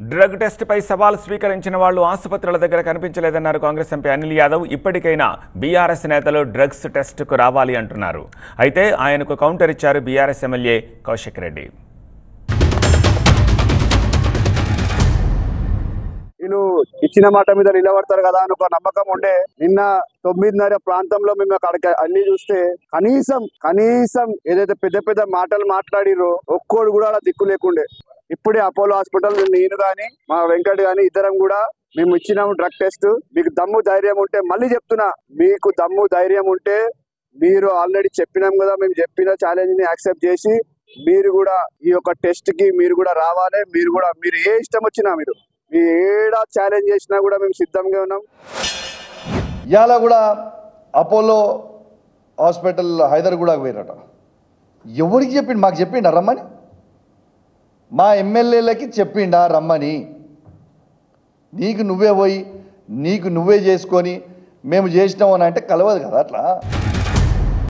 drug టెస్ట్పై సవాల్ స్వీకరించిన వాళ్ళు ఆసుపత్రుల దగ్గర కనిపించలేదన్నారు కాంగ్రెస్ ఎంపీ అనిల్ యాదవ్ ఇప్పటికైనా బీఆర్ఎస్ నేతలు డ్రగ్స్ టెస్టుకు రావాలి అంటున్నారు అయితే ఆయనకు కౌంటర్ ఇచ్చారు బీఆర్ఎస్ ఎమ్మెల్యే కౌశిక్ రెడ్డి వీళ్ళు ఇచ్చిన మాట మీద నిలబడతారు కదా అని ఒక నమ్మకం ఉండే నిన్న తొమ్మిదిన్నర ప్రాంతంలో మేము అక్కడికి అన్ని చూస్తే కనీసం కనీసం ఏదైతే పెద్ద పెద్ద మాటలు మాట్లాడిరో ఒక్కోడు కూడా అలా దిక్కు లేకుండే ఇప్పుడే అపోలో హాస్పిటల్ నేను గాని మా వెంకట్ గాని ఇద్దరం కూడా మేము ఇచ్చినాము డ్రగ్ టెస్ట్ మీకు దమ్ము ధైర్యం ఉంటే మళ్ళీ చెప్తున్నా మీకు దమ్ము ధైర్యం ఉంటే మీరు ఆల్రెడీ చెప్పినాం కదా మేము చెప్పిన ఛాలెంజ్ ని యాక్సెప్ట్ చేసి మీరు కూడా ఈ యొక్క టెస్ట్ కి మీరు కూడా రావాలి మీరు కూడా మీరు ఏ ఇష్టం వచ్చినా మీరు మీ ఏడా ఛాలెంజ్ చేసినా కూడా మేము సిద్ధంగా ఉన్నాం ఇవాళ కూడా అపోలో హాస్పిటల్ హైదర్గూడకు పోయినట ఎవరికి చెప్పిండు మాకు చెప్పిండా రమ్మని మా ఎమ్మెల్యేలకి చెప్పిండా రమ్మని నీకు నువ్వే పోయి నీకు నువ్వే చేసుకొని మేము చేసినాం అని అంటే కలవదు కదా అట్లా